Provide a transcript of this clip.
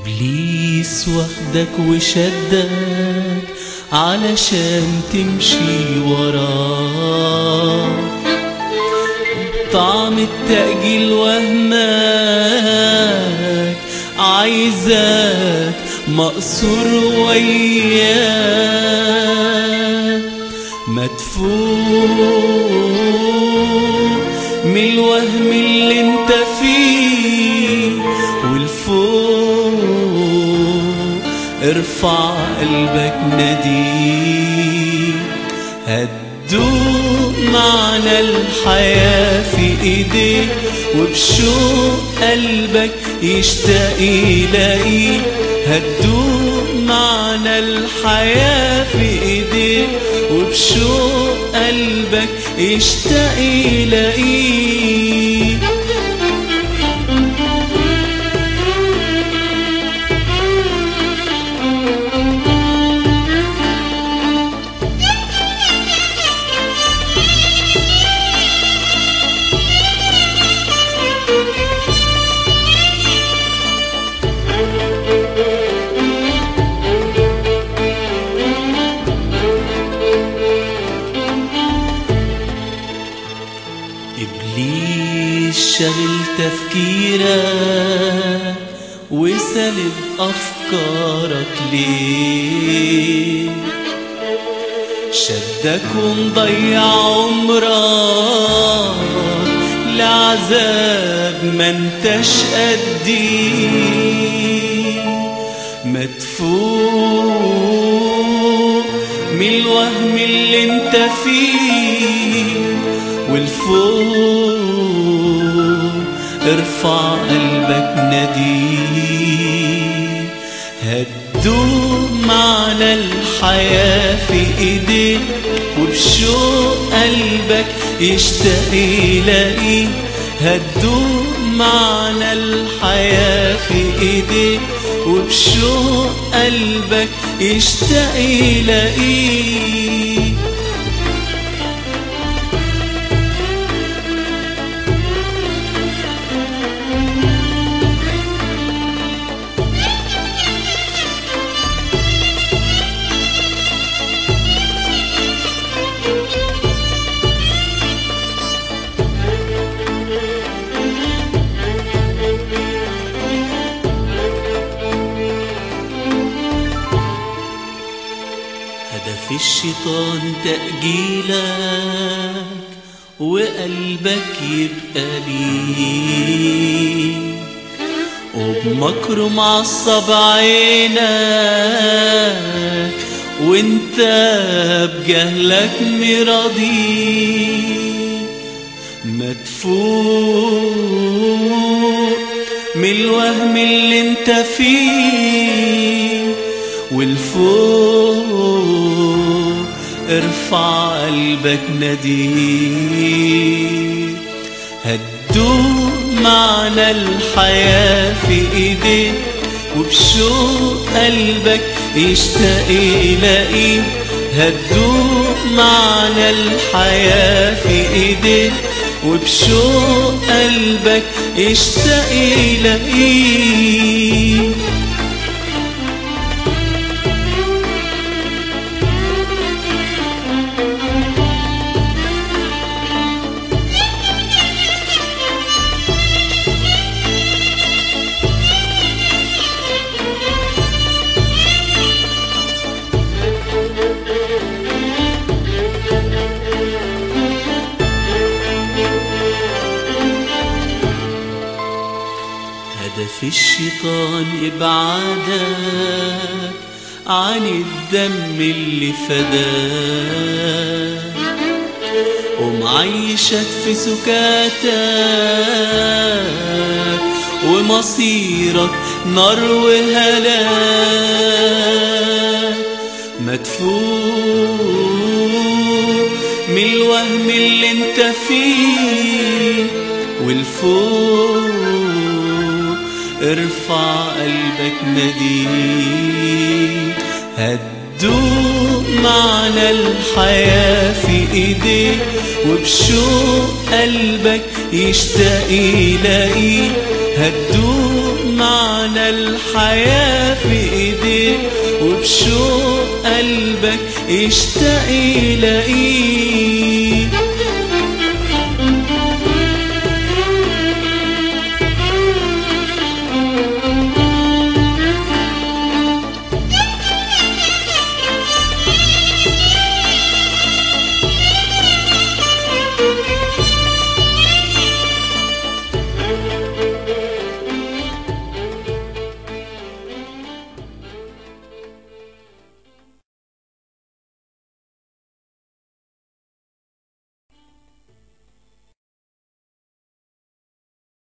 إبليس واخدك وشدك علشان تمشي وراه طعم التأجيل وهمك عايزك مقصور وياك مدفوع من الوهم اللي انت فيه والفوق ارفع قلبك ناديه هتدوق معنى الحياة في ايديك وبشوق قلبك يشتاق يلاقيه هتدوق معنى الحياة في ايديك وبشوق قلبك يشتاق يلاقيه إبليس شغل تفكيرك وسلب أفكارك ليه شدك ومضيع عمرك لعذاب ما انتش قديه مدفوع من الوهم اللي انت فيه والفوق ارفع قلبك ناديه هتدوق معنى الحياة في ايديك وبشوق قلبك يشتاق يلاقيه هتدوق معنى الحياة في ايديك وبشوق قلبك يشتاق يلاقيه هدف الشيطان تأجيلك وقلبك يبقى ليه وبمكره معصب عينك وانت بجهلك مراضيه مدفوع من الوهم اللي انت فيه والفوق ارفع قلبك ناديه هتدوق معنى الحياة في ايديك وبشوق قلبك يشتاق يلاقيه هتدوق معنى الحياة في ايديك وبشوق قلبك يشتاق يلاقيه هدف الشيطان إبعادك عن الدم اللي فداك ومعيشك في سكاتك ومصيرك نار وهلاك مدفوع من الوهم اللي انت فيه والفوق ارفع قلبك ناديه هتدوق معنى الحياة في ايديك وبشوق قلبك يشتاق يلاقيه هتدوق معنى الحياة في ايديك وبشوق قلبك يشتاق يلاقيك